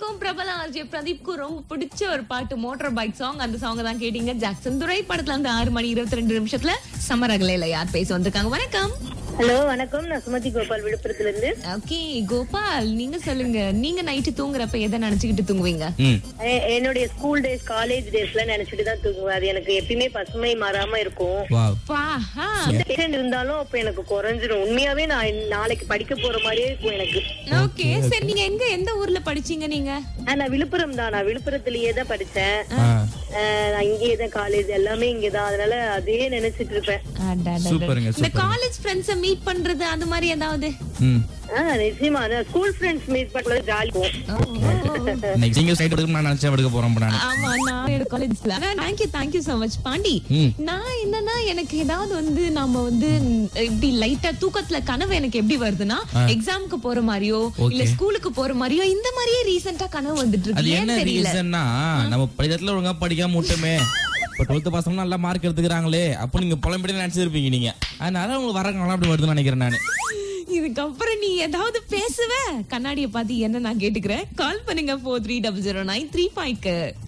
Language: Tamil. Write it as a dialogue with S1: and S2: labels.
S1: எனக்கும் பிரபல ஆர்ஜே பிரதீப்க்கும் ரொம்ப பிடிச்ச ஒரு பாட்டு மோட்டார் பைக் சாங் அந்த சாங் தான் கேட்டீங்க ஜாக்சன் துரை படத்துல இருந்து ஆறு மணி இருபத்தி ரெண்டு நிமிஷத்துல சமரகலையில யார் பேச வந்திருக்காங்க வணக்கம்
S2: ஹலோ வணக்கம் நான் சுமதி கோபால் விழுப்புரத்துல இருந்து
S1: ஓகே கோபால் நீங்க சொல்லுங்க நீங்க நைட்டு தூங்குறப்ப எதை நினைச்சுக்கிட்டு தூங்குவீங்க
S3: ம்
S2: எ- என்னுடைய ஸ்கூல் டேஸ் காலேஜ் டேஸ்ல நினைச்சிட்டு தான் தூங்குவேன் அது எனக்கு எப்பயுமே பசுமை மாறாம இருக்கும்
S3: வாவ்
S1: பாஹா
S2: Patient இருந்தாலும் அப்ப எனக்கு குறைஞ்சிரும் உண்மையாவே நான் நாளைக்கு படிக்க போற மாதிரியே இருக்கும் எனக்கு
S1: ஓகே சரி நீங்க எங்க எந்த ஊர்ல படிச்சீங்க நீங்க
S2: ஆ, நான் விழுப்புரம் தான் நான் விழுப்புரத்திலேயே தான் படிச்சேன்
S3: ஆ
S2: அஹ், நான் இங்கேயே தான் காலேஜ் எல்லாமே இங்கதான் அதனால அதே நினைச்சிட்டு இருப்பேன்
S1: அடடடட.
S3: சூப்பருங்க,
S1: இந்த காலேஜ் ஃப்ரெண்ட்ஸ மீட் பண்றது அந்த மாதிரி ஏதாவது
S3: ம்
S2: ஆஹ் நிச்சயமா ஸ்கூல் ஃப்ரெண்ட்ஸ் மீட் பண்றது ஜாலி
S3: இன்னைக்கு சிங்கிள் சைட் எடுக்க நான் நினைச்சா எடுக்க போறேன் இப்ப நானு
S1: ஆமா நான் என்னோட காலேஜ்ல thank you thank you so much Pandi
S3: ம்.
S1: நான் என்னன்னா எனக்கு ஏதாவது வந்து நாம வந்து இப்படி லைட்டா தூக்கத்துல கனவு எனக்கு எப்படி வருதுன்னா எக்ஸாமுக்கு போற மாதிரியோ இல்ல ஸ்கூலுக்கு போற மாதிரியோ இந்த மாதிரியே ரீசெண்டா கனவு வந்துட்டு
S3: அது
S1: இருக்கு
S3: என்ன
S1: ஏன்னு தெரியல
S3: ரீசன்னா நம்ம படிக்கிறதுல ஒழுங்கா படிக்காம விட்டோமே இப்ப டுவெல்த் பசங்க நல்லா மார்க் எடுத்துக்கிறாங்களே அப்போ நீங்க புலம்படி நினைச்சிருப்பீங்க நீங்க அதனால உங்களுக்கு வர காலம் அப்படி வருதுன்னு நினைக்கிறேன் நானு
S1: இதுக்கப்புறம் நீ ஏதாவது பேசுவ கண்ணாடிய பார்த்து என்ன நான் கேட்டுக்கிறேன் கால் பண்ணுங்க four three double zero nine three ஃபைவ்க்கு